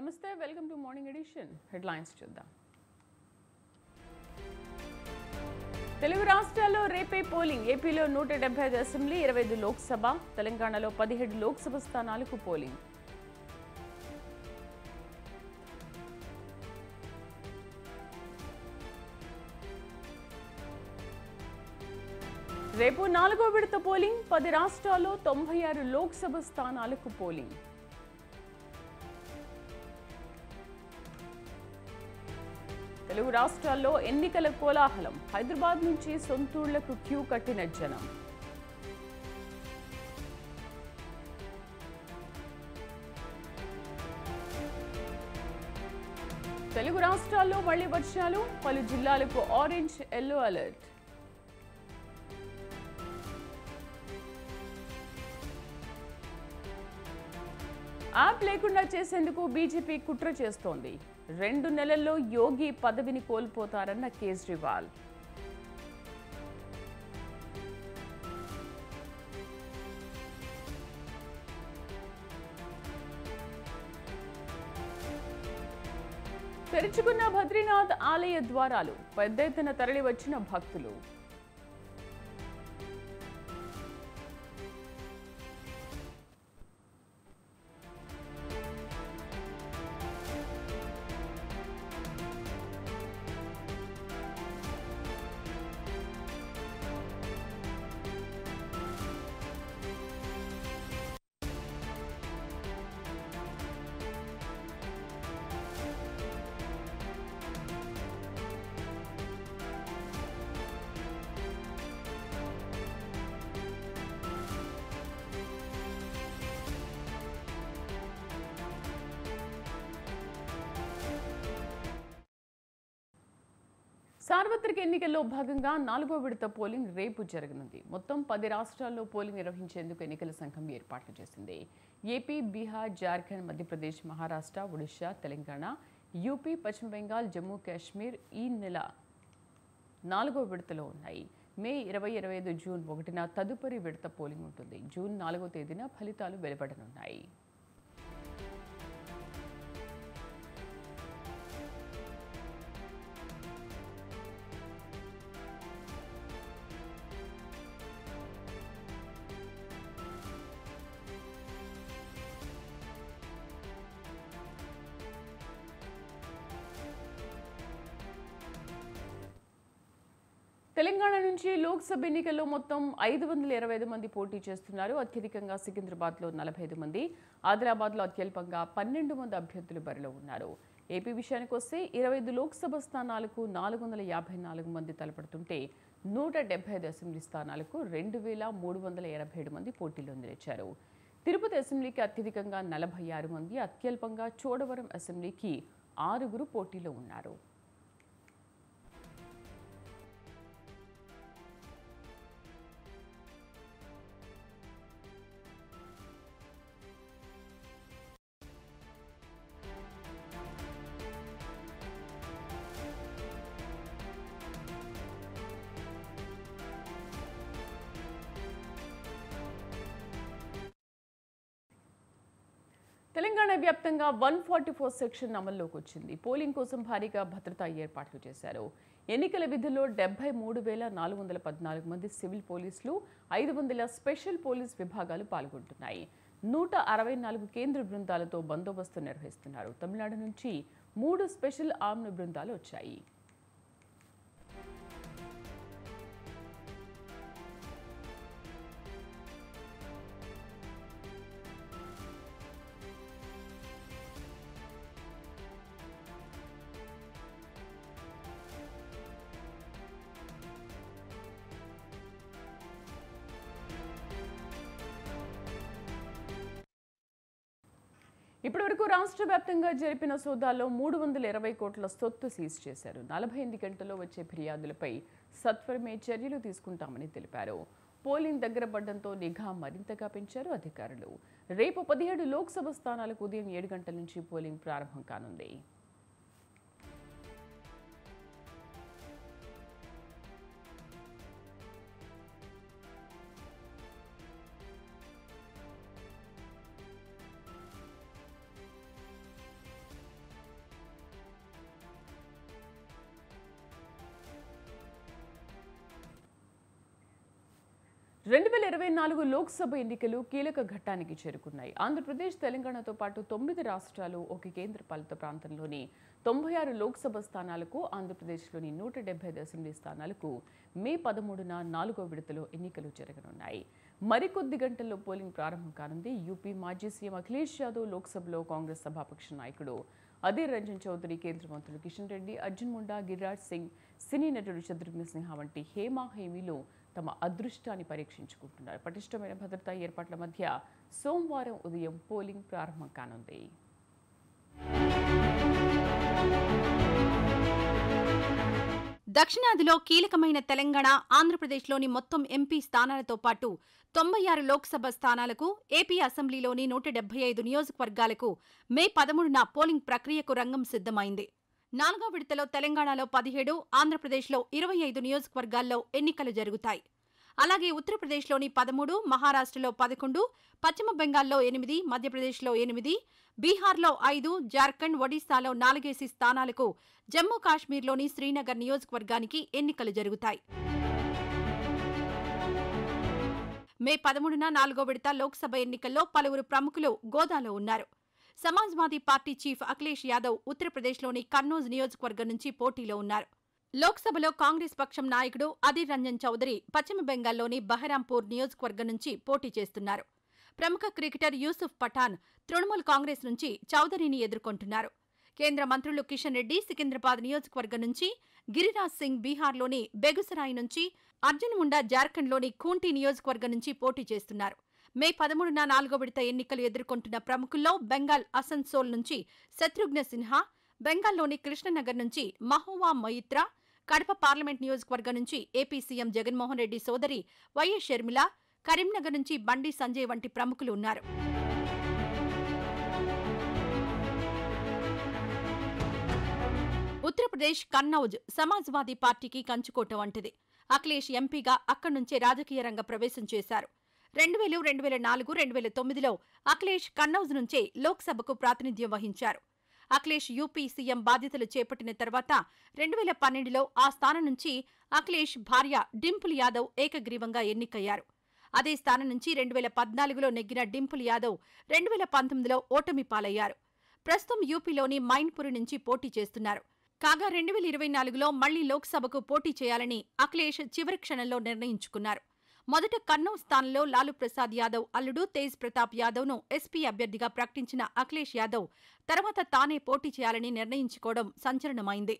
నమస్తే welcome to morning edition headlines చూద్దాం తెలుగు రాష్ట్రాల్లో రేపే పోలింగ్ ఏపీలో నూట డెబ్బై ఐదు అసెంబ్లీ ఇరవై ఐదు లోక్సభ తెలంగాణలో పదిహేడు లోక్సభ స్థానాలకు పోలింగ్ రేపు నాలుగో విడత పోలింగ్ పది రాష్ట్రాల్లో తొంభై ఆరు లోక్సభ స్థానాలకు పోలింగ్ తెలుగు రాష్ట్రాల్లో ఎన్నికల కోలాహలం హైదరాబాద్ నుంచి సొంతూళ్లకు క్యూ కట్టిన జనం తెలుగు రాష్ట్రాల్లో మళ్లీ వర్షాలు పలు జిల్లాలకు ఆరెంజ్ ఎల్లో అలర్ట్ యాప్ లేకుండా చేసేందుకు బీజేపీ కుట్ర చేస్తోంది రెండు నెలల్లో యోగి పదవిని కోల్పోతారన్న కేజ్రీవాల్ తెరుచుకున్న బద్రీనాథ్ ఆలయ ద్వారాలు పెద్ద ఎత్తున తరలి వచ్చిన భక్తులు సార్వత్రిక ఎన్నికల్లో భాగంగా నాలుగో విడత పోలింగ్ రేపు జరగనుంది మొత్తం పది రాష్ట్రాల్లో పోలింగ్ నిర్వహించేందుకు ఎన్నికల సంఘం ఏర్పాట్లు చేసింది ఏపీ బీహార్ జార్ఖండ్ మధ్యప్రదేశ్ మహారాష్ట్ర ఒడిశా తెలంగాణ యూపీ పశ్చిమ బెంగాల్ జమ్మూ కాశ్మీర్ ఈ నెల నాలుగో విడతలో ఉన్నాయి మే ఇరవై ఇరవై ఐదు జూన్ ఒకటిన తదుపరి విడత పోలింగ్ ఉంటుంది జూన్ నాలుగో తేదీన ఫలితాలు వెలువడనున్నాయి తెలంగాణ నుంచి లోక్సభ ఎన్నికల్లో మొత్తం ఐదు వందల ఇరవై ఐదు మంది పోటీ చేస్తున్నారు అత్యధికంగా సికింద్రాబాద్లో నలభై ఐదు మంది ఆదిలాబాద్లో అత్యల్పంగా పన్నెండు మంది అభ్యర్థులు బరిలో ఉన్నారు ఏపీ విషయానికి వస్తే ఇరవై ఐదు లోక్సభ స్థానాలకు నాలుగు వందల యాభై నాలుగు మంది తలపడుతుంటే నూట డెబ్బై ఐదు అసెంబ్లీ స్థానాలకు రెండు వేల మూడు వందల ఎనభై ఏడు మంది పోటీలో నిలిచారు తిరుపతి అసెంబ్లీకి అత్యధికంగా నలభై ఆరు మంది అత్యల్పంగా చోడవరం అసెంబ్లీకి ఆరుగురు పోటీలో ఉన్నారు తెలంగాణ వ్యాప్తంగా వన్ ఫార్టీ ఫోర్ సెక్షన్ అమల్లోకి వచ్చింది పోలింగ్ కోసం భారీగా భద్రతా ఏర్పాట్లు చేశారు ఎన్నికల విధుల్లో డెబ్బై మూడు వేల నాలుగు వందల పద్నాలుగు మంది సివిల్ పోలీసులు ఐదు వందల స్పెషల్ పోలీస్ విభాగాలు పాల్గొంటున్నాయి నూట అరవై నాలుగు కేంద్ర బృందాలతో బందోబస్తు నిర్వహిస్తున్నారు తమిళనాడు నుంచి మూడు స్పెషల్ ఆర్మ్డ్ బృందాలు వచ్చాయి ఇప్పటివరకు రాష్ట్ర వ్యాప్తంగా జరిపిన సోదాల్లో మూడు వందల ఇరవై కోట్ల సొత్తు సీజ్ చేశారు నలభై ఎనిమిది గంటల్లో వచ్చే ఫిర్యాదులపై సత్వరమే చర్యలు తీసుకుంటామని తెలిపారు పోలింగ్ దగ్గర పడడంతో నిఘా మరింతగా పెంచారు అధికారులు రేపు పదిహేడు లోక్సభ స్థానాలకు ఉదయం ఏడు గంటల నుంచి పోలింగ్ ప్రారంభం కానుంది రెండు వేల ఇరవై నాలుగు లోక్సభ ఎన్నికలు కీలక ఘట్టానికి చేరుకున్నాయి ఆంధ్రప్రదేశ్ తెలంగాణతో పాటు తొమ్మిది రాష్ట్రాలు ఒక కేంద్ర పాలిత ప్రాంతంలోని తొంభై ఆరు లోక్సభ స్థానాలకు ఆంధ్రప్రదేశ్లోని నూట డెబ్బై ఐదు అసెంబ్లీ స్థానాలకు మే పదమూడున నాలుగో విడతలో ఎన్నికలు జరగనున్నాయి మరికొద్ది గంటల్లో పోలింగ్ ప్రారంభం కానుంది యూపీ మాజీ సీఎం అఖిలేష్ యాదవ్ లోక్సభలో కాంగ్రెస్ సభాపక్ష నాయకుడు అధీర్ రంజన్ చౌదరి కేంద్ర మంత్రులు కిషన్ రెడ్డి అర్జున్ ముండా గిరిరాజ్ సింగ్ సినీ నటుడు శత్రుఘ్న సిన్హా వంటి హేమా హేమీలు తమ అదృష్టాన్ని పరీక్షించుకుంటున్నారు పటిష్టమైన భద్రతా ఏర్పాట్ల మధ్య సోమవారం ఉదయం పోలింగ్ ప్రారంభం కానుంది దక్షిణాదిలో కీలకమైన తెలంగాణ ఆంధ్రప్రదేశ్లోని మొత్తం ఎంపీ స్థానాలతో పాటు తొంభై ఆరు లోక్సభ స్థానాలకు ఏపీ అసెంబ్లీలోని నూట డెబ్బై ఐదు నియోజకవర్గాలకు మే పదమూడున పోలింగ్ ప్రక్రియకు రంగం సిద్ధమైంది నాలుగో విడతలో తెలంగాణలో పదిహేడు ఆంధ్రప్రదేశ్లో ఇరవై ఐదు నియోజకవర్గాల్లో ఎన్నికలు జరుగుతాయి అలాగే ఉత్తరప్రదేశ్లోని పదమూడు మహారాష్ట్రలో పదకొండు పశ్చిమ బెంగాల్లో ఎనిమిది మధ్యప్రదేశ్లో ఎనిమిది బీహార్లో ఐదు జార్ఖండ్ ఒడిశాలో నాలుగేసి స్థానాలకు జమ్మూ కాశ్మీర్లోని శ్రీనగర్ నియోజకవర్గానికి ఎన్నికలు జరుగుతాయి మే పదమూడున నాలుగో విడత లోక్సభ ఎన్నికల్లో పలువురు ప్రముఖులు గోదాలో ఉన్నారు సమాజ్వాదీ పార్టీ చీఫ్ అఖిలేష్ యాదవ్ ఉత్తరప్రదేశ్లోని కన్నౌజ్ నియోజకవర్గం నుంచి పోటీలో ఉన్నారు లోక్సభలో కాంగ్రెస్ పక్షం నాయకుడు అధీర్ రంజన్ చౌదరి పశ్చిమ బెంగాల్లోని బహరాంపూర్ నియోజకవర్గం నుంచి పోటీ చేస్తున్నారు ప్రముఖ క్రికెటర్ యూసుఫ్ పఠాన్ తృణమూల్ కాంగ్రెస్ నుంచి చౌదరిని ఎదుర్కొంటున్నారు కేంద్ర మంత్రులు కిషన్ రెడ్డి సికింద్రాబాద్ నియోజకవర్గం నుంచి గిరిరాజ్ సింగ్ బీహార్లోని బెగుసరాయి నుంచి అర్జున్ ముండా జార్ఖండ్లోని ఖూంటి నియోజకవర్గం నుంచి పోటీ చేస్తున్నారు మే పదమూడున నాలుగో విడత ఎన్నికలు ఎదుర్కొంటున్న ప్రముఖుల్లో బెంగాల్ అసన్సోల్ నుంచి శత్రుఘ్న సిన్హా బెంగాల్లోని కృష్ణనగర్ నుంచి మహోవా మొయిత్రా కడప పార్లమెంట్ నియోజకవర్గం నుంచి ఏపీ సీఎం జగన్మోహన్ రెడ్డి సోదరి వైఎస్ షర్మిల కరీంనగర్ నుంచి బండి సంజయ్ వంటి ప్రముఖులు ఉన్నారు ఉత్తరప్రదేశ్ కన్నౌజ్ సమాజ్వాదీ పార్టీకి కంచుకోట వంటిది అఖిలేష్ ఎంపీగా అక్కడి నుంచే రాజకీయ రంగ ప్రవేశం చేశారు రెండు వేలు రెండు వేల నాలుగు రెండు వేల తొమ్మిదిలో అఖిలేష్ కన్నౌజ్ నుంచే లోక్సభకు ప్రాతినిధ్యం వహించారు అఖిలేష్ యూపీ సీఎం బాధ్యతలు చేపట్టిన తర్వాత రెండు వేల పన్నెండులో ఆ స్థానం నుంచి అఖిలేష్ భార్య డింపుల్ యాదవ్ ఏకగ్రీవంగా ఎన్నికయ్యారు అదే స్థానం నుంచి రెండు వేల పద్నాలుగులో నెగ్గిన డింపుల్ యాదవ్ రెండు వేల పంతొమ్మిదిలో ఓటమి పాలయ్యారు ప్రస్తుతం యూపీలోని మైన్పురి నుంచి పోటీ చేస్తున్నారు కాగా రెండు వేల ఇరవై నాలుగులో మళ్లీ లోక్సభకు పోటీ చేయాలని అఖిలేష్ చివరి క్షణంలో నిర్ణయించుకున్నారు మొదట కన్నౌజ్ స్థానంలో లాలూ ప్రసాద్ యాదవ్ అల్లుడు తేజ్ ప్రతాప్ యాదవ్ను ఎస్పీ అభ్యర్థిగా ప్రకటించిన అఖిలేష్ యాదవ్ తర్వాత తానే పోటీ చేయాలని నిర్ణయించుకోవడం సంచలనమైంది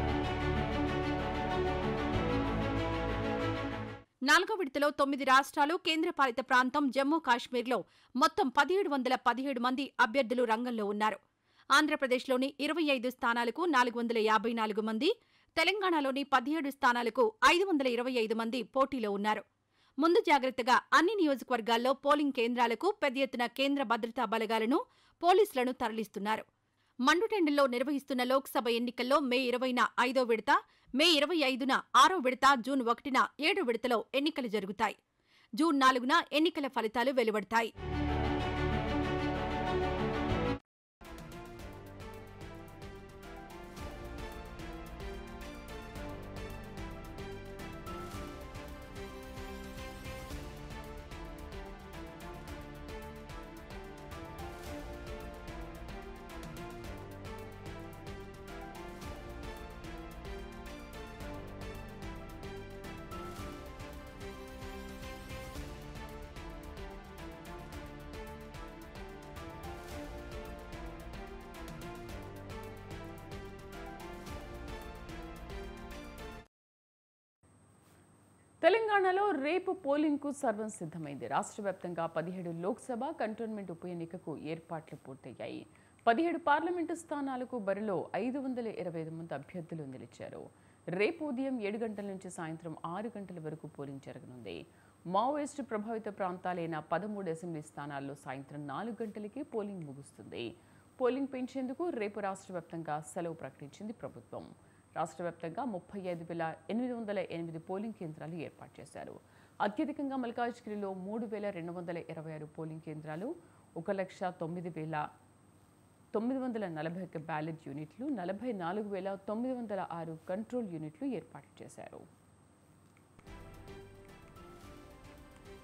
నాలుగో విడతలో తొమ్మిది రాష్ట్రాలు కేంద్రపాలిత ప్రాంతం జమ్మూ కాశ్మీర్లో మొత్తం పదిహేడు వందల పదిహేడు మంది అభ్యర్థులు రంగంలో ఉన్నారు ఆంధ్రప్రదేశ్లోని ఇరవై ఐదు స్థానాలకు నాలుగు వందల యాభై నాలుగు మంది తెలంగాణలోని పదిహేడు స్థానాలకు ఐదు వందల ఇరవై ఐదు మంది పోటీలో ఉన్నారు ముందు జాగ్రత్తగా అన్ని నియోజకవర్గాల్లో పోలింగ్ కేంద్రాలకు పెద్ద ఎత్తున కేంద్ర భద్రతా బలగాలను పోలీసులను తరలిస్తున్నారు మండుటెండల్లో నిర్వహిస్తున్న లోక్సభ ఎన్నికల్లో మే ఇరవైన ఐదో విడత మే ఇరవై ఐదున ఆరో విడత జూన్ ఒకటిన ఏడో విడతలో ఎన్నికలు జరుగుతాయి జూన్ నాలుగున ఎన్నికల ఫలితాలు వెలువడతాయి తెలంగాణలో రేపు పోలింగ్కు సర్వం సిద్ధమైంది రాష్ట్ర వ్యాప్తంగా పదిహేడు లోక్సభ కంటోన్మెంట్ ఉప ఎన్నికకు ఏర్పాట్లు పూర్తయ్యాయి పదిహేడు పార్లమెంటు స్థానాలకు బరిలో ఐదు వందల ఇరవై ఐదు మంది అభ్యర్థులు నిలిచారు రేపు ఉదయం ఏడు గంటల నుంచి సాయంత్రం ఆరు గంటల వరకు పోలింగ్ జరగనుంది మావోయిస్టు ప్రభావిత ప్రాంతాలైన పదమూడు అసెంబ్లీ స్థానాల్లో సాయంత్రం నాలుగు గంటలకి పోలింగ్ ముగుస్తుంది పోలింగ్ పెంచేందుకు రేపు రాష్ట్ర వ్యాప్తంగా సెలవు ప్రకటించింది ప్రభుత్వం రాష్ట్ర వ్యాప్తంగా ముప్పై ఐదు వేల ఎనిమిది వందల ఎనిమిది పోలింగ్ కేంద్రాలు ఏర్పాటు చేశారు అత్యధికంగా మల్కాజ్గిరిలో మూడు వేల రెండు వందల ఇరవై ఆరు పోలింగ్ కేంద్రాలు ఒక లక్ష తొమ్మిది వేల తొమ్మిది వందల నలభై ఒక్క బ్యాలెట్ యూనిట్లు నలభై నాలుగు వేల తొమ్మిది వందల ఆరు కంట్రోల్ యూనిట్లు ఏర్పాటు చేశారు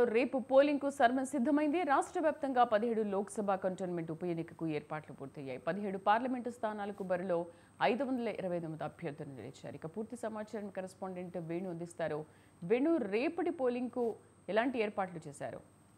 రేపు పోలింగ్కు సర్వం సిద్ధమైంది రాష్ట్ర వ్యాప్తంగా పదిహేడు లోక్సభ కంటోన్మెంట్ ఉప ఎన్నికకు ఏర్పాట్లు పూర్తయ్యాయి పదిహేడు పార్లమెంటు స్థానాలకు బరిలో ఐదు వందల ఇరవై ఎనిమిది అభ్యర్థులు నిలిచారు ఇక పూర్తి సమాచారం కరెస్పాండెంట్ వేణు అందిస్తారు వేణు రేపటి పోలింగ్కు ఎలాంటి ఏర్పాట్లు చేశారు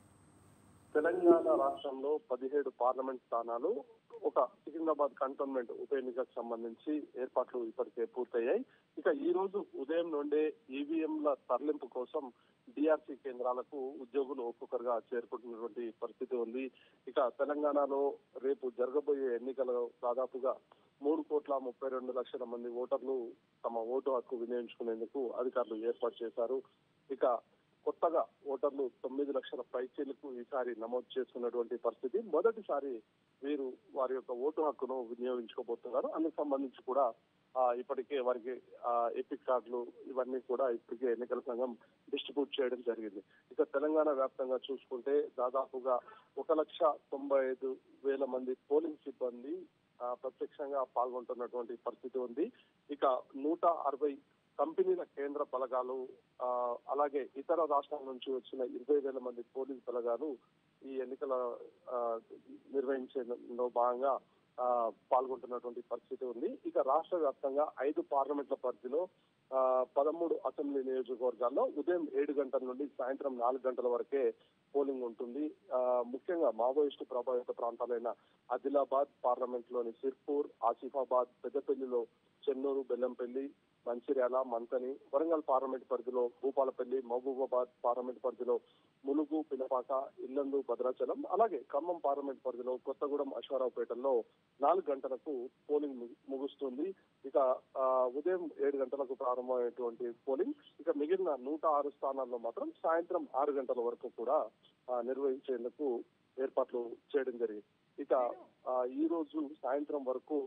తెలంగాణ రాష్ట్రంలో పదిహేడు పార్లమెంట్ స్థానాలు ఒక సికింద్రాబాద్ కంటోన్మెంట్ ఉప ఎన్నికకు సంబంధించి ఏర్పాట్లు ఇప్పటికే పూర్తయ్యాయి ఇక ఈ రోజు ఉదయం నుండే ఈవీఎంల తరలింపు కోసం డిఆర్సీ కేంద్రాలకు ఉద్యోగులు ఒక్కొక్కరుగా చేరుకుంటున్నటువంటి పరిస్థితి ఉంది ఇక తెలంగాణలో రేపు జరగబోయే ఎన్నికలలో దాదాపుగా మూడు కోట్ల ముప్పై రెండు లక్షల మంది ఓటర్లు తమ ఓటు హక్కు వినియోగించుకునేందుకు అధికారులు ఏర్పాటు చేశారు ఇక కొత్తగా ఓటర్లు తొమ్మిది లక్షల పైచీలకు ఈసారి నమోదు చేసుకున్నటువంటి పరిస్థితి మొదటిసారి వీరు వారి యొక్క ఓటు హక్కును వినియోగించుకోబోతున్నారు అందుకు సంబంధించి కూడా ఆ, ఇప్పటికే వారికి ఆ, ఎపిక్ కార్డులు ఇవన్నీ కూడా ఇప్పటికే ఎన్నికల సంఘం డిస్ట్రిబ్యూట్ చేయడం జరిగింది ఇక తెలంగాణ వ్యాప్తంగా చూసుకుంటే దాదాపుగా ఒక లక్ష తొంభై ఐదు వేల మంది పోలింగ్ సిబ్బంది ఆ, ప్రత్యక్షంగా పాల్గొంటున్నటువంటి పరిస్థితి ఉంది ఇక నూట అరవై కంపెనీల కేంద్ర బలగాలు ఆ, అలాగే ఇతర రాష్ట్రాల నుంచి వచ్చిన ఇరవై వేల మంది పోలీస్ బలగాలు ఈ ఎన్నికల ఆ, నిర్వహించేలో భాగంగా ఆ, పాల్గొంటున్నటువంటి పరిస్థితి ఉంది ఇక రాష్ట్ర వ్యాప్తంగా ఐదు పార్లమెంట్ల పరిధిలో ఆ, పదమూడు అసెంబ్లీ నియోజకవర్గాల్లో ఉదయం ఏడు గంటల నుండి సాయంత్రం నాలుగు గంటల వరకే పోలింగ్ ఉంటుంది ఆ, ముఖ్యంగా మావోయిస్టు ప్రభావిత ప్రాంతాలైన ఆదిలాబాద్ పార్లమెంట్ లోని సిర్పూర్ ఆసిఫాబాద్ పెద్దపల్లిలో చెన్నూరు బెల్లంపల్లి మంచిర్యాల మంతని వరంగల్ పార్లమెంట్ పరిధిలో భూపాలపల్లి మహబూబాబాద్ పార్లమెంట్ పరిధిలో ములుగు పినపాక ఇల్లందు భద్రాచలం అలాగే ఖమ్మం పార్లమెంట్ పరిధిలో కొత్తగూడెం అశ్వారావుపేటల్లో నాలుగు గంటలకు పోలింగ్ ముగి- ముగుస్తుంది ఇక ఆ, ఉదయం ఏడు గంటలకు ప్రారంభమైనటువంటి పోలింగ్ ఇక మిగిలిన నూట ఆరు స్థానాల్లో మాత్రం సాయంత్రం ఆరు గంటల వరకు కూడా ఆ, నిర్వహించేందుకు ఏర్పాట్లు చేయడం జరిగింది ఇక ఆ, ఈ రోజు సాయంత్రం వరకు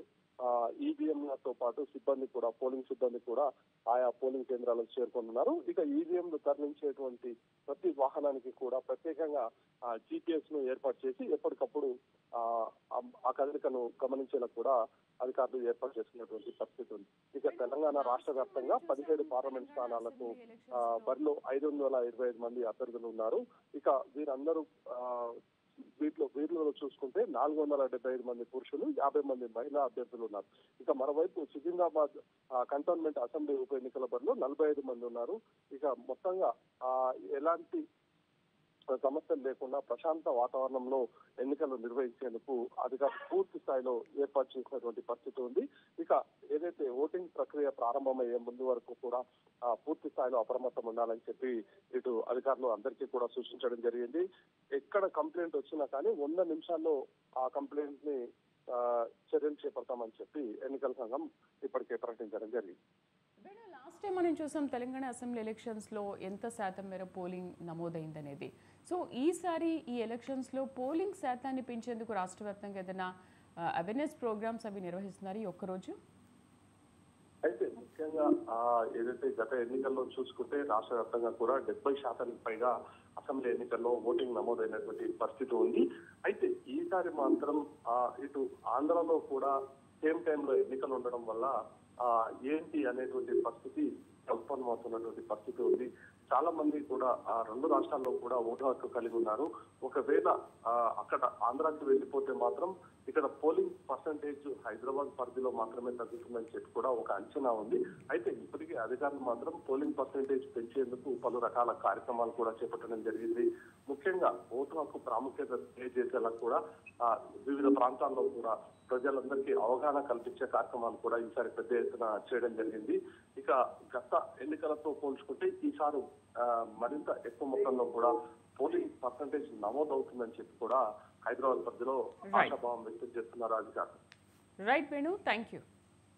ఈవీఎంలతో పాటు సిబ్బంది కూడా పోలింగ్ సిబ్బంది కూడా ఆయా పోలింగ్ కేంద్రాలకు చేరుకుంటున్నారు ఇక ఈవీఎంలు తరలించేటువంటి ప్రతి వాహనానికి కూడా ప్రత్యేకంగా జీపీఎస్ ను ఏర్పాటు చేసి ఎప్పటికప్పుడు ఆ, ఆ- ఆ కదలికను గమనించేలా కూడా అధికారులు ఏర్పాటు చేసుకున్నటువంటి పరిస్థితి ఉంది ఇక తెలంగాణ రాష్ట్ర వ్యాప్తంగా పదిహేడు పార్లమెంట్ స్థానాలకు ఆ, బరిలో ఐదు వందల ఇరవై ఐదు మంది అభ్యర్థులు ఉన్నారు ఇక వీరందరూ ఆ, వీటిలో వీరిలో చూసుకుంటే నాలుగు వందల డెబ్బై ఐదు మంది పురుషులు యాభై మంది మహిళా అభ్యర్థులు ఉన్నారు ఇక మరోవైపు సికింద్రాబాద్ ఆ, కంటోన్మెంట్ అసెంబ్లీ ఉప ఎన్నికల బరిలో నలభై ఐదు మంది ఉన్నారు ఇక మొత్తంగా ఆ, ఎలాంటి సమస్యలు లేకుండా ప్రశాంత వాతావరణంలో ఎన్నికలు నిర్వహించేందుకు అధికారులు పూర్తి స్థాయిలో ఏర్పాటు చేసినటువంటి పరిస్థితి ఉంది ఇక ఏదైతే ఓటింగ్ ప్రక్రియ ప్రారంభమయ్యే ముందు వరకు కూడా ఆ, పూర్తి స్థాయిలో అప్రమత్తం ఉండాలని చెప్పి ఇటు అధికారులు అందరికీ కూడా సూచించడం జరిగింది ఎక్కడ కంప్లైంట్ వచ్చినా కానీ వంద నిమిషాల్లో ఆ కంప్లైంట్ ని ఆ, చర్యలు చేపడతామని చెప్పి ఎన్నికల సంఘం ఇప్పటికే ప్రకటించడం జరిగింది లాస్ట్ టైం మనం చూసాం తెలంగాణ అసెంబ్లీ ఎలక్షన్స్లో ఎంత శాతం మేర పోలింగ్ నమోదైందనేది సో ఈసారి ఈ ఎలక్షన్స్లో పోలింగ్ శాతాన్ని పెంచేందుకు రాష్ట్ర వ్యాప్తంగా ఏదైనా అవేర్నెస్ ప్రోగ్రామ్స్ అవి నిర్వహిస్తున్నారు ఈ ఒక్కరోజు అయితే ముఖ్యంగా ఆ, ఏదైతే గత ఎన్నికల్లో చూసుకుంటే రాష్ట్ర వ్యాప్తంగా కూడా డెబ్బై శాతానికి పైగా అసెంబ్లీ ఎన్నికల్లో ఓటింగ్ నమోదైనటువంటి పరిస్థితి ఉంది అయితే ఈసారి మాత్రం ఆ, ఇటు ఆంధ్రలో కూడా సేమ్ టైంలో ఎన్నికలు ఉండడం వల్ల ఆ, ఏంటి అనేటువంటి పరిస్థితి ఉత్పన్నమవుతున్నటువంటి పరిస్థితి ఉంది చాలా మంది కూడా ఆ రెండు రాష్ట్రాల్లో కూడా ఓటు హక్కు కలిగి ఉన్నారు ఒకవేళ ఆ, అక్కడ ఆంధ్రాకి వెళ్ళిపోతే మాత్రం ఇక్కడ పోలింగ్ పర్సంటేజ్ హైదరాబాద్ పరిధిలో మాత్రమే తగ్గుతుందని చెప్పి కూడా ఒక అంచనా ఉంది అయితే ఇప్పటికీ అధికారులు మాత్రం పోలింగ్ పర్సంటేజ్ పెంచేందుకు పలు రకాల కార్యక్రమాలు కూడా చేపట్టడం జరిగింది ముఖ్యంగా ఓటు హక్కు ప్రాముఖ్యత తెలియజేసేలా కూడా ఆ, వివిధ ప్రాంతాల్లో కూడా ప్రజలందరికీ అవగాహన కల్పించే కార్యక్రమాలు కూడా ఈసారి పెద్ద ఎత్తున చేయడం జరిగింది ఇక గత ఎన్నికలతో పోల్చుకుంటే ఈసారి ఆ, మరింత ఎక్కువ మొత్తంలో కూడా పోలింగ్ పర్సంటేజ్ నమోదవుతుందని చెప్పి కూడా హైదరాబాద్ పరిధిలో Right. ఆశాభావం వ్యక్తం చేస్తున్నారు అధికారులు రైట్ వేణు థ్యాంక్ యూ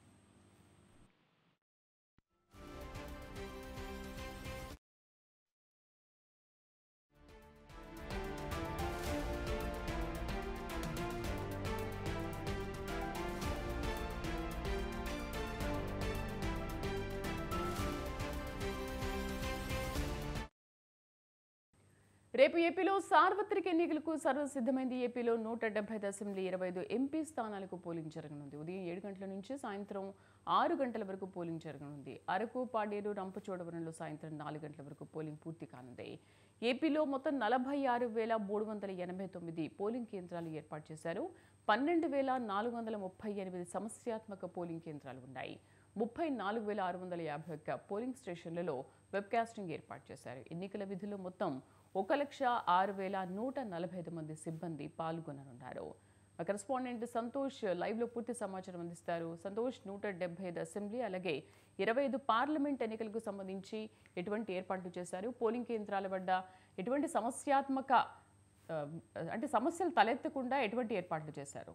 రేపు ఏపీలో సార్వత్రిక ఎన్నికలకు సర్వసిద్ధమైంది ఏపీలో నూట డెబ్బై ఐదు అసెంబ్లీ ఇరవై ఐదు ఎంపీ స్థానాలకు పోలింగ్ జరగనుంది ఉదయం ఏడు గంటల నుంచి సాయంత్రం ఆరు గంటల వరకు పోలింగ్ జరగనుంది అరకు పాడేరు రంపచోడవరంలో సాయంత్రం నాలుగు గంటల వరకు పోలింగ్ పూర్తి కానుంది ఏపీలో మొత్తం నలభై ఆరు వేల మూడు వందల ఎనభై తొమ్మిది పోలింగ్ కేంద్రాలు ఏర్పాటు చేశారు పన్నెండు వేల నాలుగు వందల ముప్పై ఎనిమిది సమస్యాత్మక పోలింగ్ కేంద్రాలు ఉన్నాయి ముప్పై నాలుగు వేల ఆరు వందల యాభై ఒక్క పోలింగ్ స్టేషన్లలో వెబ్కాస్టింగ్ ఏర్పాటు చేశారు ఎన్నికల విధుల్లో మొత్తం ఒక లక్ష ఆరు వేల నూట నలభై ఐదు మంది సిబ్బంది పాల్గొననున్నారు మా కరెస్పాండెంట్ సంతోష్ లైవ్లో పూర్తి సమాచారం అందిస్తారు సంతోష్ నూట డెబ్బై ఐదు అసెంబ్లీ అలాగే ఇరవై ఐదు పార్లమెంట్ ఎన్నికలకు సంబంధించి ఎటువంటి ఏర్పాట్లు చేశారు పోలింగ్ కేంద్రాల వద్ద ఎటువంటి సమస్యాత్మక ఆ, అంటే సమస్యలు తలెత్తకుండా ఎటువంటి ఏర్పాట్లు చేశారు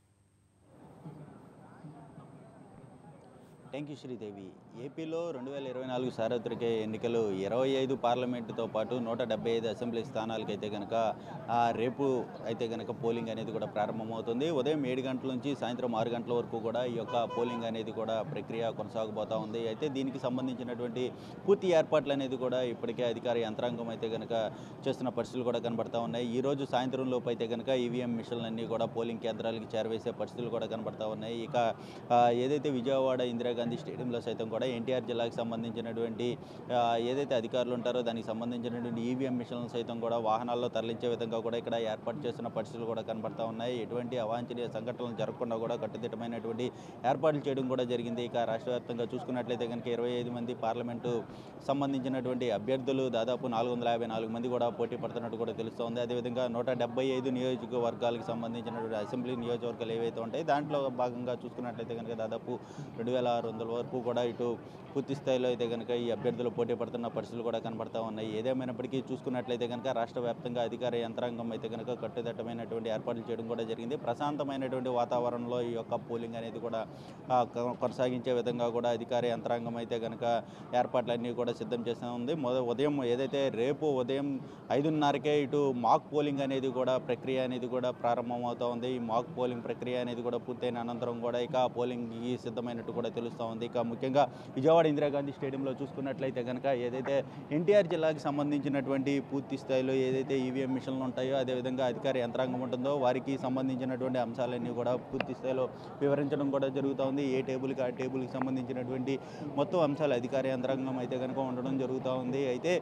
థ్యాంక్ యూ శ్రీదేవి ఏపీలో రెండు వేల ఇరవై నాలుగు సార్వత్రిక ఎన్నికలు ఇరవై ఐదు పార్లమెంటుతో పాటు నూట డెబ్బై ఐదు అసెంబ్లీ స్థానాలకైతే కనుక ఆ, రేపు అయితే కనుక పోలింగ్ అనేది కూడా ప్రారంభమవుతుంది ఉదయం ఏడు గంటల నుంచి సాయంత్రం ఆరు గంటల వరకు కూడా ఈ యొక్క పోలింగ్ అనేది కూడా ప్రక్రియ కొనసాగబోతూ ఉంది అయితే దీనికి సంబంధించినటువంటి పూర్తి ఏర్పాట్లు అనేది కూడా ఇప్పటికే అధికార యంత్రాంగం అయితే కనుక చేస్తున్న పరిస్థితులు కూడా కనబడతా ఉన్నాయి ఈ రోజు సాయంత్రం లోపు అయితే కనుక ఈవీఎం మిషన్లన్నీ కూడా పోలింగ్ కేంద్రాలకి చేరవేసే పరిస్థితులు కూడా కనబడతా ఉన్నాయి ఇక ఆ, ఏదైతే విజయవాడ ఇందిరాగాంధీ స్టేడియంలో సైతం కూడా ఎన్టీఆర్ జిల్లాకు సంబంధించినటువంటి ఆ, ఏదైతే అధికారులు ఉంటారో దానికి సంబంధించినటువంటి ఈవీఎం మిషన్లు సైతం కూడా వాహనాల్లో తరలించే విధంగా కూడా ఇక్కడ ఏర్పాటు చేస్తున్న పరిస్థితులు కూడా కనబడతా ఉన్నాయి ఎటువంటి అవాంఛనీయ సంఘటనలు జరగకుండా కూడా కట్టుదిట్టమైనటువంటి ఏర్పాట్లు చేయడం కూడా జరిగింది ఇక రాష్ట్ర వ్యాప్తంగా చూసుకున్నట్లయితే కనుక ఇరవై ఐదు మంది పార్లమెంటు సంబంధించినటువంటి అభ్యర్థులు దాదాపు నాలుగు వందల యాభై నాలుగు మంది కూడా పోటీ పడుతున్నట్టు కూడా తెలుస్తోంది అదేవిధంగా నూట డెబ్బై ఐదు నియోజకవర్గాలకు సంబంధించినటువంటి అసెంబ్లీ నియోజకవర్గాలు ఏవైతే ఉంటాయి దాంట్లో భాగంగా చూసుకున్నట్లయితే కనుక దాదాపు రెండు వేల ఆరు వందల వరకు కూడా ఇటు పూర్తి స్థాయిలో అయితే కనుక ఈ అభ్యర్థులు పోటీ పడుతున్న పరిస్థితులు కూడా కనబడతా ఉన్నాయి ఏదేమైనప్పటికీ చూసుకున్నట్లయితే కనుక రాష్ట్ర వ్యాప్తంగా అధికార యంత్రాంగం అయితే కనుక కట్టుదిట్టమైనటువంటి ఏర్పాట్లు చేయడం కూడా జరిగింది ప్రశాంతమైనటువంటి వాతావరణంలో ఈ యొక్క పోలింగ్ అనేది కూడా ఆ, కొ- కొనసాగించే విధంగా కూడా అధికార యంత్రాంగం అయితే కనుక ఏర్పాట్లన్నీ కూడా సిద్ధం చేస్తూ ఉంది మొద ఉదయం ఏదైతే రేపు ఉదయం ఐదున్నరకే ఇటు మాక్ పోలింగ్ అనేది కూడా ప్రక్రియ అనేది కూడా ప్రారంభమవుతా ఉంది ఈ మాక్ పోలింగ్ ప్రక్రియ అనేది కూడా పూర్తయిన అనంతరం కూడా ఇక పోలింగ్కి సిద్ధమైనట్టు కూడా తెలుస్తూ ఉంది ఇక ముఖ్యంగా విజయవాడ ఇందిరాగాంధీ స్టేడియంలో చూసుకున్నట్లయితే కనుక ఏదైతే ఎన్టీఆర్ జిల్లాకి సంబంధించినటువంటి పూర్తి స్థాయిలో ఏదైతే ఈవీఎం మిషన్లు ఉంటాయో అదేవిధంగా అధికార యంత్రాంగం ఉంటుందో వారికి సంబంధించినటువంటి అంశాలన్నీ కూడా పూర్తి స్థాయిలో వివరించడం కూడా జరుగుతూ ఉంది ఏ టేబుల్కి ఆ టేబుల్కి సంబంధించినటువంటి మొత్తం అంశాలు అధికార యంత్రాంగం అయితే కనుక ఉండడం జరుగుతూ ఉంది అయితే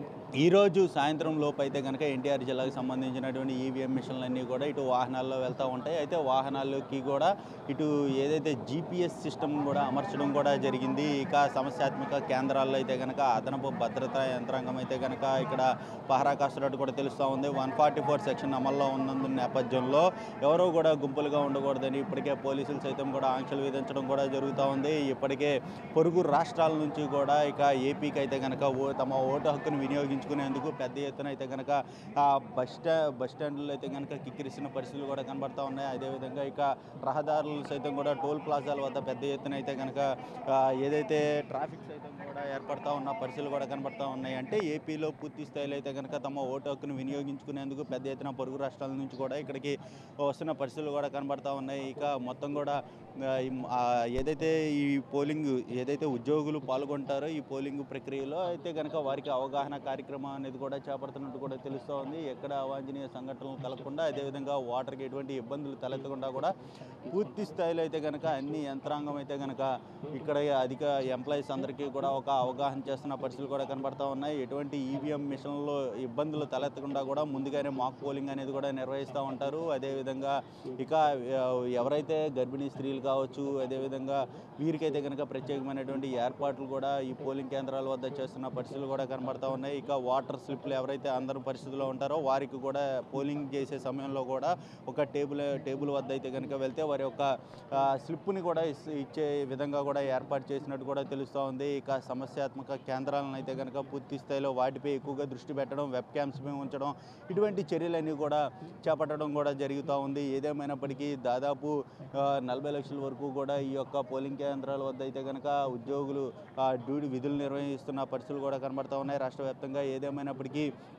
ఈరోజు సాయంత్రం లోపు అయితే కనుక ఎన్టీఆర్ జిల్లాకు సంబంధించినటువంటి ఈవీఎం మిషన్లన్నీ కూడా ఇటు వాహనాల్లో వెళ్తూ ఉంటాయి అయితే వాహనాల్లోకి కూడా ఇటు ఏదైతే జీపీఎస్ సిస్టమ్ కూడా అమర్చడం కూడా జరిగింది ఇక సమస్యాత్మక కేంద్రాల్లో అయితే కనుక అదనపు భద్రతా యంత్రాంగం అయితే కనుక ఇక్కడ పహరా కాస్తున్నట్టు కూడా తెలుస్తూ ఉంది వన్ ఫార్టీ ఫోర్ సెక్షన్ అమల్లో ఉన్నందు నేపథ్యంలో ఎవరూ కూడా గుంపులుగా ఉండకూడదని ఇప్పటికే పోలీసులు సైతం కూడా ఆంక్షలు విధించడం కూడా జరుగుతూ ఉంది ఇప్పటికే పొరుగు రాష్ట్రాల నుంచి కూడా ఇక ఏపీకి అయితే కనుక ఓ తమ ఓటు హక్కును వినియోగించుకునేందుకు పెద్ద ఎత్తున అయితే కనుక ఆ బస్ స్టా బస్ స్టాండ్లో అయితే కనుక కిక్కిరిసిన పరిస్థితులు కూడా కనబడతా ఉన్నాయి అదేవిధంగా ఇక రహదారులు సైతం కూడా టోల్ ప్లాజాల వద్ద పెద్ద ఎత్తున అయితే కనుక ఆ, ఏదైతే ట్రాఫిక్ సైతం కూడా ఏర్పడతా ఉన్న పరిస్థితులు కూడా కనబడతా ఉన్నాయి అంటే ఏపీలో పూర్తి స్థాయిలో అయితే కనుక తమ ఓటు హక్కును వినియోగించుకునేందుకు పెద్ద ఎత్తున పొరుగు రాష్ట్రాల నుంచి కూడా ఇక్కడికి వస్తున్న పరిస్థితులు కూడా కనబడతా ఉన్నాయి ఇక మొత్తం కూడా ఆ, ఈ మ- ఆ, ఏదైతే ఈ పోలింగ్ ఏదైతే ఉద్యోగులు పాల్గొంటారో ఈ పోలింగ్ ప్రక్రియలో అయితే కనుక వారికి అవగాహన కార్యక్రమం అనేది కూడా చేపడుతున్నట్టు కూడా తెలుస్తూ ఉంది ఎక్కడ అవాంఛనీయ సంఘటనలు కలగకుండా అదేవిధంగా వాటర్కి ఎటువంటి ఇబ్బందులు తలెత్తకుండా కూడా పూర్తి స్థాయిలో అయితే కనుక అన్ని యంత్రాంగం అయితే కనుక ఇక్కడ అధిక ఎంప్లాయీస్ అందరికీ కూడా ఒక అవగాహన చేస్తున్న పరిస్థితులు కూడా కనబడతా ఉన్నాయి ఎటువంటి ఈవీఎం మిషన్లో ఇబ్బందులు తలెత్తకుండా కూడా ముందుగానే మాక్ పోలింగ్ అనేది కూడా నిర్వహిస్తూ ఉంటారు అదేవిధంగా ఇక ఆ, ఎవరైతే గర్భిణీ స్త్రీలు కావచ్చు అదేవిధంగా వీరికైతే కనుక ప్రత్యేకమైనటువంటి ఏర్పాట్లు కూడా ఈ పోలింగ్ కేంద్రాల వద్ద చేస్తున్న పరిస్థితులు కూడా కనబడతా ఉన్నాయి ఇక వాటర్ స్లిప్లు ఎవరైతే అందరూ పరిస్థితుల్లో ఉంటారో వారికి కూడా పోలింగ్ చేసే సమయంలో కూడా ఒక టేబుల్ టేబుల్ వద్ద అయితే కనుక వెళ్తే వారి యొక్క ఆ, స్లిప్ని కూడా ఇస్- ఇచ్చే విధంగా కూడా ఏర్పాటు చేసినట్టు కూడా తెలుస్తూ ఉంది ఇక సమస్యాత్మక కేంద్రాలను అయితే కనుక పూర్తి స్థాయిలో వాటిపై ఎక్కువగా దృష్టి పెట్టడం వెబ్ క్యామ్స్ పై ఉంచడం ఇటువంటి చర్యలన్నీ కూడా చేపట్టడం కూడా జరుగుతూ ఉంది ఏదేమైనప్పటికీ దాదాపు ఆ, నలభై లక్షల వరకు కూడా ఈ యొక్క పోలింగ్ కేంద్రాల వద్ద అయితే కనుక ఉద్యోగులు ఆ, డ్యూటీ విధులు నిర్వహిస్తున్న పరిస్థితులు కూడా కనబడతా ఉన్నాయి రాష్ట్ర వ్యాప్తంగా ఏదేమైనప్పటికీ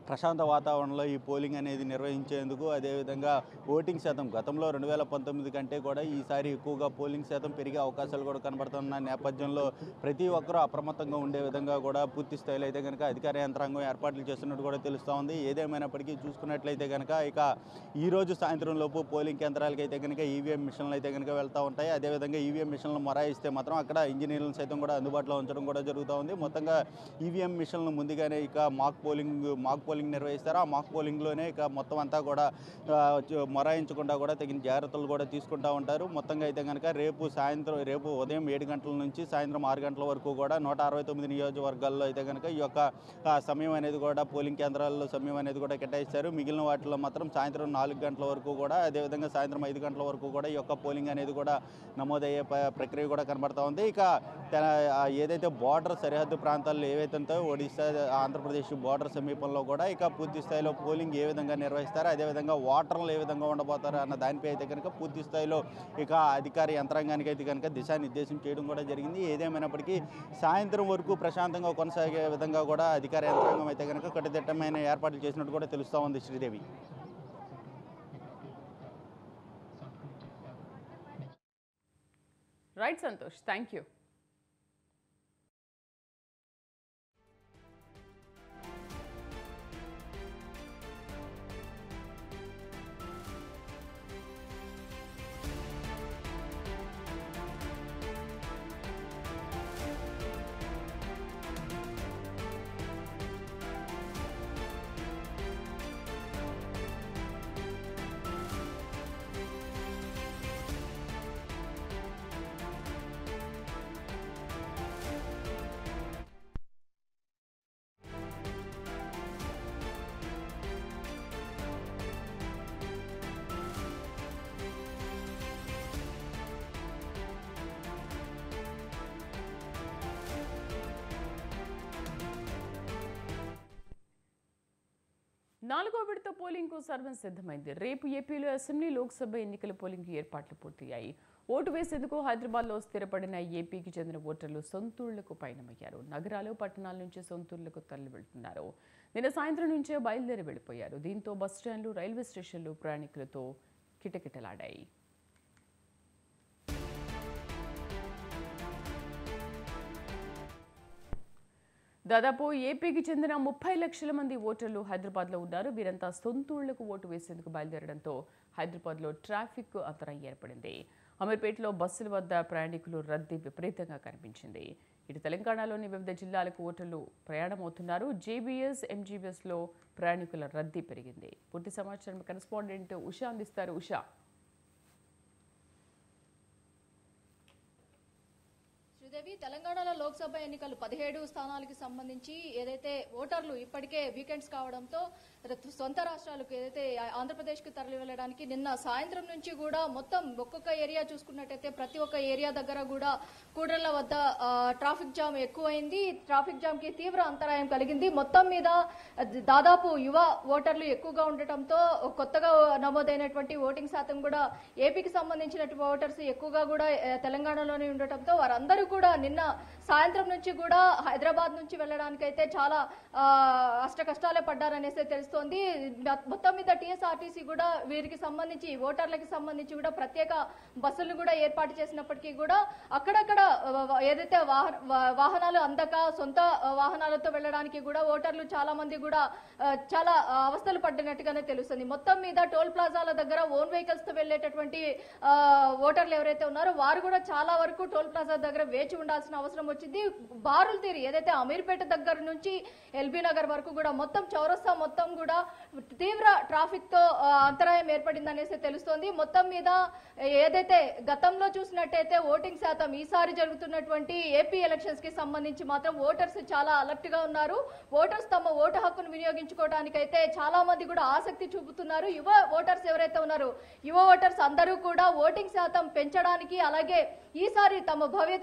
ప్రశాంత వాతావరణంలో ఈ పోలింగ్ అనేది నిర్వహించేందుకు అదేవిధంగా ఓటింగ్ శాతం గతంలో రెండు వేల పంతొమ్మిది కంటే కూడా ఈసారి ఎక్కువగా పోలింగ్ శాతం పెరిగే అవకాశాలు కూడా కనబడుతున్న నేపథ్యంలో ప్రతి ఒక్కరూ అప్రమత్తంగా ఉండే విధంగా కూడా పూర్తి స్థాయిలో అయితే కనుక అధికార యంత్రాంగం ఏర్పాట్లు చేస్తున్నట్టు కూడా తెలుస్తూ ఉంది ఏదేమైనప్పటికీ చూసుకున్నట్లయితే కనుక ఇక ఈ రోజు సాయంత్రం లోపు పోలింగ్ కేంద్రాలకు అయితే కనుక ఈవీఎం మిషన్లు అయితే కనుక వెళ్తూ ఉంటాయి అదేవిధంగా ఈవీఎం మిషన్లు మొరాయిస్తే మాత్రం అక్కడ ఇంజనీర్లను సైతం కూడా అందుబాటులో ఉంచడం కూడా జరుగుతూ ఉంది మొత్తంగా ఈవీఎం మిషన్లు ముందుగానే ఇక మాక్ పోలింగ్ మాక్ పోలింగ్ నిర్వహిస్తారు ఆ మాక్ పోలింగ్లోనే ఇక మొత్తం అంతా కూడా ఆ, చ- మొరాయించకుండా కూడా తగిన జాగ్రత్తలు కూడా తీసుకుంటూ ఉంటారు మొత్తంగా అయితే కనుక రేపు సాయంత్రం రేపు ఉదయం ఏడు గంటల నుంచి సాయంత్రం ఆరు గంటల వరకు కూడా నూట అరవై తొమ్మిది నియోజకవర్గాల్లో అయితే కనుక ఈ యొక్క ఆ, సమయం అనేది కూడా పోలింగ్ కేంద్రాల్లో సమయం అనేది కూడా కేటాయిస్తారు మిగిలిన వాటిలో మాత్రం సాయంత్రం నాలుగు గంటల వరకు కూడా అదేవిధంగా సాయంత్రం ఐదు గంటల వరకు కూడా ఈ యొక్క పోలింగ్ అనేది కూడా నమోదయ్యే ప- ప్రక్రియ కూడా కనబడతా ఉంది ఇక తెల- ఆ, ఏదైతే బార్డర్ సరిహద్దు ప్రాంతాల్లో ఏవైతే ఉంటాయో ఒడిశా ఆంధ్రప్రదేశ్ బార్డర్ సమీపంలో కూడా ఇక పూర్తి స్థాయిలో పోలింగ్ ఏ విధంగా నిర్వహిస్తారు అదేవిధంగా ఓటర్లు ఏ విధంగా ఉండబోతారు అన్న దానిపై అయితే కనుక పూర్తి స్థాయిలో ఇక అధికార యంత్రాంగానికి అయితే కనుక దిశానిర్దేశం చేయడం కూడా జరిగింది ఏదేమైనప్పటికీ సాయంత్రం వరకు ప్రశాంతంగా కొనసాగే విధంగా కూడా అధికార యంత్రాంగం అయితే కనుక కట్టుదిట్టమైన ఏర్పాట్లు చేసినట్టు కూడా తెలుస్తూ ఉంది Sridevi right Santosh thank you నాలుగో విడత పోలింగ్కు సర్వం సిద్ధమైంది రేపు ఏపీలో అసెంబ్లీ లోక్సభ ఎన్నికల పోలింగ్ ఏర్పాట్లు పూర్తయ్యాయి ఓటు వేసేందుకు హైదరాబాద్లో స్థిరపడిన ఏపీకి చెందిన ఓటర్లు సొంతూళ్లకు పయనమయ్యారు నగరాలు పట్టణాల నుంచి సొంతూళ్లకు తరలి వెళ్తున్నారు నిన్న సాయంత్రం నుంచే బయలుదేరి వెళ్ళిపోయారు దీంతో బస్టాండ్లు రైల్వే స్టేషన్లు ప్రయాణికులతో కిటకిటలాడాయి దాదాపు ఏపీకి చెందిన ముప్పై లక్షల మంది ఓటర్లు హైదరాబాద్లో ఉన్నారు వీరంతా సొంతూళ్లకు ఓటు వేసేందుకు బయలుదేరడంతో హైదరాబాద్లో ట్రాఫిక్ అంతరం ఏర్పడింది అమీర్పేటలో బస్సుల వద్ద ప్రయాణికులు రద్దీ విపరీతంగా కనిపించింది ఇటు తెలంగాణలోని వివిధ జిల్లాలకు ఓటర్లు ప్రయాణమవుతున్నారు జేబీఎస్ ఎంజీబీఎస్లో ప్రయాణికుల రద్దీ పెరిగింది పూర్తి సమాచారం కరెస్పాండెంట్ ఉషా అందిస్తారు ఉషా శ్రీదేవి తెలంగాణలో లోక్సభ ఎన్నికలు పదిహేడు స్థానాలకు సంబంధించి ఏదైతే ఓటర్లు ఇప్పటికే వీకెండ్స్ కావడంతో ర- సొంత రాష్ట్రాలకు ఏదైతే ఆంధ్రప్రదేశ్కి తరలి వెళ్ళడానికి నిన్న సాయంత్రం నుంచి కూడా మొత్తం ఒక్కొక్క ఏరియా చూసుకున్నట్టయితే ప్రతి ఒక్క ఏరియా దగ్గర కూడా కూడళ్ల వద్ద ఆ, ట్రాఫిక్ జామ్ ఎక్కువైంది ట్రాఫిక్ జామ్ కి తీవ్ర అంతరాయం కలిగింది మొత్తం మీద అది దాదాపు యువ ఓటర్లు ఎక్కువగా ఉండటంతో కొత్తగా నమోదైనటువంటి ఓటింగ్ శాతం కూడా ఏపీకి సంబంధించినటువంటి ఓటర్స్ ఎక్కువగా కూడా ఆ, తెలంగాణలోనే ఉండటంతో వారందరూ కూడా నిన్న సాయంత్రం నుంచి కూడా హైదరాబాద్ నుంచి వెళ్ళడానికైతే చాలా ఆ, అష్ట కష్టాలే పడ్డారనేసి తెలుస్తోంది మొత్తం మీద టీఎస్ఆర్టీసీ కూడా వీరికి సంబంధించి ఓటర్లకి సంబంధించి కూడా ప్రత్యేక బస్సులను కూడా ఏర్పాటు చేసినప్పటికీ కూడా అక్కడక్కడ ఆ, ఏదైతే వాహన వా- వాహనాలు అందక సొంత ఆ, వాహనాలతో వెళ్ళడానికి కూడా ఓటర్లు చాలా మంది కూడా ఆ, చాలా ఆ, అవస్థలు పడినట్టుగానే తెలుస్తుంది మొత్తం మీద టోల్ ప్లాజాల దగ్గర ఓన్ వెహికల్స్ తో వెళ్ళేటటువంటి ఆ, ఓటర్లు ఎవరైతే ఉన్నారో వారు కూడా చాలా వరకు టోల్ ప్లాజా దగ్గర వేచి ఉండాల్సిన అవసరం వచ్చింది బారులు తీరి ఏదైతే అమీర్పేట దగ్గర నుంచి ఎల్బీ నగర్ వరకు కూడా మొత్తం చౌరస్తా మొత్తం కూడా తీవ్ర ట్రాఫిక్ తో ఆ, అంతరాయం ఏర్పడింది అనేసి తెలుస్తోంది మొత్తం మీద ఏదైతే గతంలో చూసినట్టయితే ఓటింగ్ శాతం ఈసారి జరుగుతున్నటువంటి ఏపీ ఎలక్షన్స్ కి సంబంధించి మాత్రం ఓటర్స్ చాలా అలర్ట్ గా ఉన్నారు ఓటర్స్ తమ ఓటు హక్కును వినియోగించుకోవడానికైతే చాలా మంది కూడా ఆసక్తి చూపుతున్నారు యువ ఓటర్స్ ఎవరైతే ఉన్నారో యువ ఓటర్స్ అందరూ కూడా ఓటింగ్ శాతం పెంచడానికి అలాగే ఈసారి తమ భవితం ఏ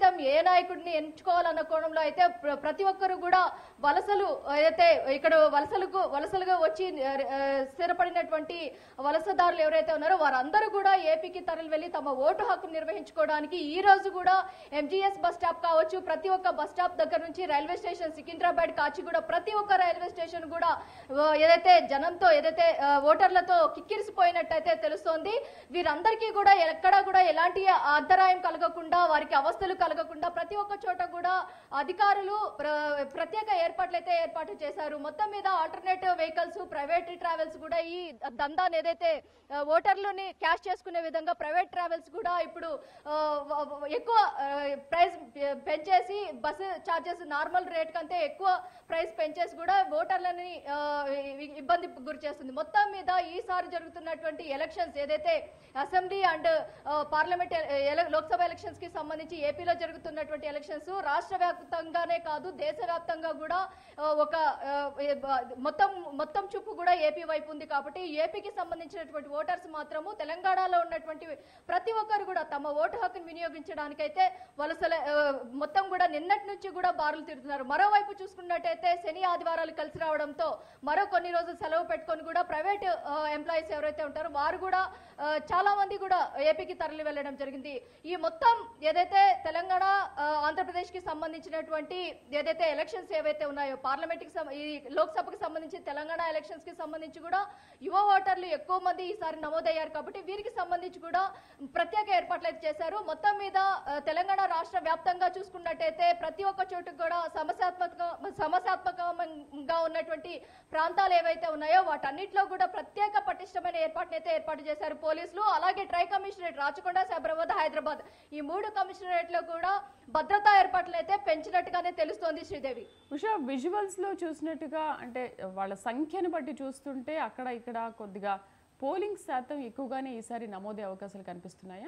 నాయకుడిని ఎంచుకోవాలన్న కోణంలో అయితే ప్ర- ప్రతి ఒక్కరు కూడా వలసలు అయితే ఇక్కడ వలసలకు వలసలుగా వచ్చి ఆ, స్థిరపడినటువంటి వలసదారులు ఎవరైతే ఉన్నారో వారందరూ కూడా ఏపీకి తరలి వెళ్లి తమ ఓటు హక్కు నిర్వహించుకోవడానికి ఈ రోజు కూడా ఎంజీఎస్ బస్ స్టాప్ కావచ్చు ప్రతి ఒక్క బస్ స్టాప్ దగ్గర నుంచి రైల్వే స్టేషన్ సికింద్రాబాద్ కాచిగూడ ప్రతి ఒక్క రైల్వే స్టేషన్ కూడా ఆ, ఏదైతే జనంతో ఏదైతే ఆ, ఓటర్లతో కిక్కిరిసిపోయినట్టయితే తెలుస్తోంది వీరందరికీ కూడా ఎక్కడా కూడా ఎలాంటి అంతరాయం కలగకుండా వారికి అవస్థలు కలగకుండా ప్రతి ఒక్క చోట కూడా అధికారులు ప్ర- ప్రత్యేక ఏర్పాట్లు అయితే ఏర్పాటు చేశారు మొత్తం మీద ఆల్టర్నేటివ్ వెహికల్స్ ప్రైవేట్ ట్రావెల్స్ కూడా ఈ దందాన్ని ఏదైతే ఆ, ఓటర్లని క్యాష్ చేసుకునే విధంగా ప్రైవేట్ ట్రావెల్స్ కూడా ఇప్పుడు ఆ, వ- వ- ఎక్కువ ఆ, ప్రైస్ పె- పెంచేసి బస్సు ఛార్జెస్ నార్మల్ రేట్ కంటే ఎక్కువ ప్రైస్ పెంచేసి కూడా ఓటర్లని ఆ, ఇ- ఇబ్బంది గురి చేస్తుంది మొత్తం మీద ఈసారి జరుగుతున్నటువంటి ఎలక్షన్స్ ఏదైతే అసెంబ్లీ అండ్ పార్లమెంట్ ఎల- లోక్సభ ఎలక్షన్స్ కి సంబంధించి ఏపీలో జరుగుతున్నటువంటి ఎలక్షన్స్ రాష్ట్ర వ్యాప్తంగానే కాదు దేశవ్యాప్తంగా కూడా ఆ, ఒక ఆ, ఏ- బ- మొత్తం మొత్తం చూపు కూడా ఏపీ వైపు ఉంది కాబట్టి ఏపీకి సంబంధించినటువంటి ఓటర్స్ మాత్రము తెలంగాణలో ఉన్నటువంటి ప్రతి ఒక్కరు కూడా తమ ఓటు హక్కును వినియోగించడానికైతే వలసల ఆ, మొత్తం కూడా నిన్నటి నుంచి కూడా బారులు తిరుగుతున్నారు మరోవైపు చూసుకున్నట్టయితే శని ఆదివారాలు కలిసి రావడంతో మరో కొన్ని రోజులు సెలవు పెట్టుకొని కూడా ప్రైవేట్ ఎంప్లాయీస్ ఎవరైతే ఉంటారో వారు కూడా ఆ, చాలా మంది కూడా ఏపీకి తరలి వెళ్ళడం జరిగింది ఈ మొత్తం ఏదైతే తెలంగాణ ఆ, ఆంధ్రప్రదేశ్ కి సంబంధించినటువంటి ఏదైతే ఎలక్షన్స్ ఏవైతే ఉన్నాయో పార్లమెంట్ కి సం- ఈ లోక్సభకి సంబంధించి తెలంగాణ ఎలక్షన్స్ కి సంబంధించి కూడా యువ ఓటర్లు ఎక్కువ మంది ఈసారి నమోదయ్యారు కాబట్టి వీరికి సంబంధించి కూడా ప్రత్యేక ఏర్పాట్లు అయితే చేశారు మొత్తం మీద ఆ, తెలంగాణ రాష్ట్ర వ్యాప్తంగా చూసుకున్నట్టయితే ప్రతి ఒక్క చోటు కూడా సమస్యాత్మక సమస్యాత్మకంగా ఉన్నటువంటి ప్రాంతాలు ఏవైతే ఉన్నాయో వాటన్నిటిలో కూడా ప్రత్యేక పటిష్టమైన ఏర్పాట్లు అయితే ఏర్పాటు చేశారు పోలీసులు అలాగే ట్రై కమిషనరేట్ రాచకొండ సైబరాబాద్ హైదరాబాద్ ఈ మూడు కమిషనరేట్ లో కూడా భద్రతా ఏర్పాట్లు అయితే పెంచినట్టుగానే తెలుస్తోంది శ్రీదేవి ఉషా విజువల్స్ లో చూసినట్టుగా అంటే వాళ్ళ సంఖ్యను బట్టి చూస్తుంటే అక్కడ ఇక్కడ కొద్దిగా పోలింగ్ శాతం ఎక్కువగానే ఈసారి నమోదే అవకాశాలు కనిపిస్తున్నాయా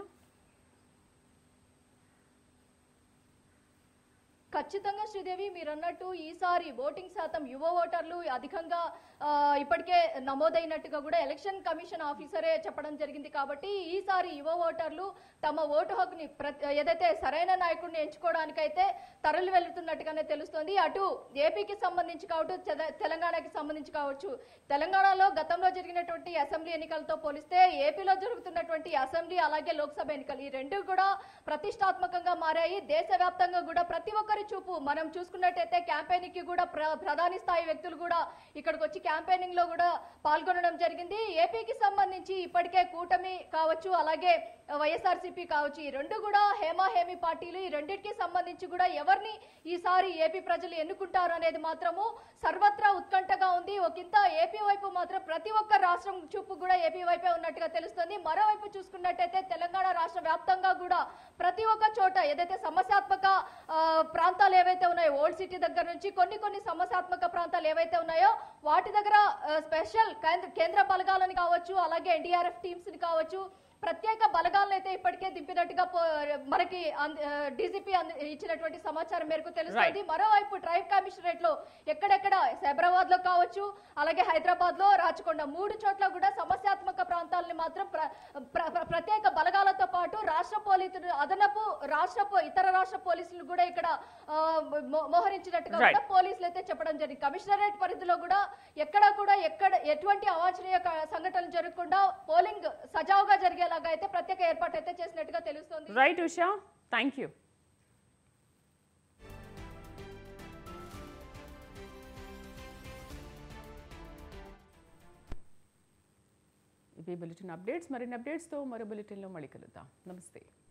ఖచ్చితంగా శ్రీదేవి మీరు అన్నట్టు ఈసారి ఓటింగ్ శాతం యువ ఓటర్లు అధికంగా ఆ, ఇప్పటికే నమోదైనట్టుగా కూడా ఎలక్షన్ కమిషన్ ఆఫీసరే చెప్పడం జరిగింది కాబట్టి ఈసారి యువ ఓటర్లు తమ ఓటు హక్కుని ప్ర- ఏదైతే సరైన నాయకుడిని ఎంచుకోవడానికైతే తరలి వెళ్తున్నట్టుగానే తెలుస్తోంది అటు ఏపీకి సంబంధించి కావచ్చు తెల- తెలంగాణకి సంబంధించి కావచ్చు తెలంగాణలో గతంలో జరిగినటువంటి అసెంబ్లీ ఎన్నికలతో పోలిస్తే ఏపీలో జరుగుతున్నటువంటి అసెంబ్లీ అలాగే లోక్సభ ఎన్నికలు ఈ రెండు కూడా ప్రతిష్టాత్మకంగా మారాయి దేశవ్యాప్తంగా కూడా ప్రతి ఒక్కరి చూపు మనం చూసుకున్నట్టయితే క్యాంపెయినింగ్ కి కూడా ప్ర- ప్రధాని స్థాయి వ్యక్తులు కూడా ఇక్కడికి వచ్చి క్యాంపెయినింగ్ లో కూడా పాల్గొనడం జరిగింది ఏపీకి సంబంధించి ఇప్పటికే కూటమి కావచ్చు అలాగే వైఎస్ఆర్సీపీ కావచ్చు ఈ రెండు కూడా హేమా హేమి పార్టీలు ఈ రెండింటికి సంబంధించి కూడా ఎవరిని ఈసారి ఏపీ ప్రజలు ఎన్నుకుంటారు అనేది మాత్రము సర్వత్రా ఉత్కంఠగా ఉంది ఒకంత ఏపీ వైపు మాత్రం ప్రతి ఒక్క రాష్ట్రం చూపు కూడా ఏపీ వైపే ఉన్నట్టుగా తెలుస్తుంది మరోవైపు చూసుకున్నట్టయితే తెలంగాణ రాష్ట్ర వ్యాప్తంగా కూడా ప్రతి ఒక్క చోట ఏదైతే సమస్యాత్మక ఆ, ప్రాంతాలు ఏవైతే ఉన్నాయో ఓల్డ్ సిటీ దగ్గర నుంచి కొన్ని కొన్ని సమస్యాత్మక ప్రాంతాలు ఏవైతే ఉన్నాయో వాటి దగ్గర ఆ, స్పెషల్ కేంద్ర కేంద్ర బలగాలని కావచ్చు అలాగే ఎన్డీఆర్ఎఫ్ టీమ్స్ ని కావచ్చు ప్రత్యేక బలగాలను అయితే ఇప్పటికే దింపినట్టుగా పో- మనకి డీజీపీ ఇచ్చినటువంటి సమాచారం మేరకు తెలుస్తుంది మరోవైపు ట్రైబ్ కమిషనరేట్ లో ఎక్కడెక్కడ సైబరాబాద్ లో కావచ్చు అలాగే హైదరాబాద్ లో రాచకొండ మూడు చోట్ల కూడా సమస్యాత్మక ప్రాంతాలని మాత్రం ప్ర- ప్ర- ప్ర- ప్రత్యేక బలగాలతో పాటు రాష్ట్ర పోలీసులు అదనపు రాష్ట్ర పో- ఇతర రాష్ట్ర పోలీసులు కూడా ఇక్కడ ఆ, మో- మోహరించినట్టుగా Right. కూడా పోలీసులు అయితే చెప్పడం జరిగింది కమిషనరేట్ పరిధిలో కూడా ఎక్కడ కూడా ఎక్కడ ఎటువంటి అవాంఛనీయ క- సంఘటనలు జరగకుండా పోలింగ్ సజావుగా జరిగేలాగా అయితే ప్రత్యేక ఏర్పాటు అయితే చేసినట్టుగా తెలుస్తోంది రైట్ ఉషా థ్యాంక్ యూ ఇవి బులెటిన్ అప్డేట్స్ మరిన్ని అప్డేట్స్తో మరో బులెటిన్లో మళ్ళీ కలుద్దాం నమస్తే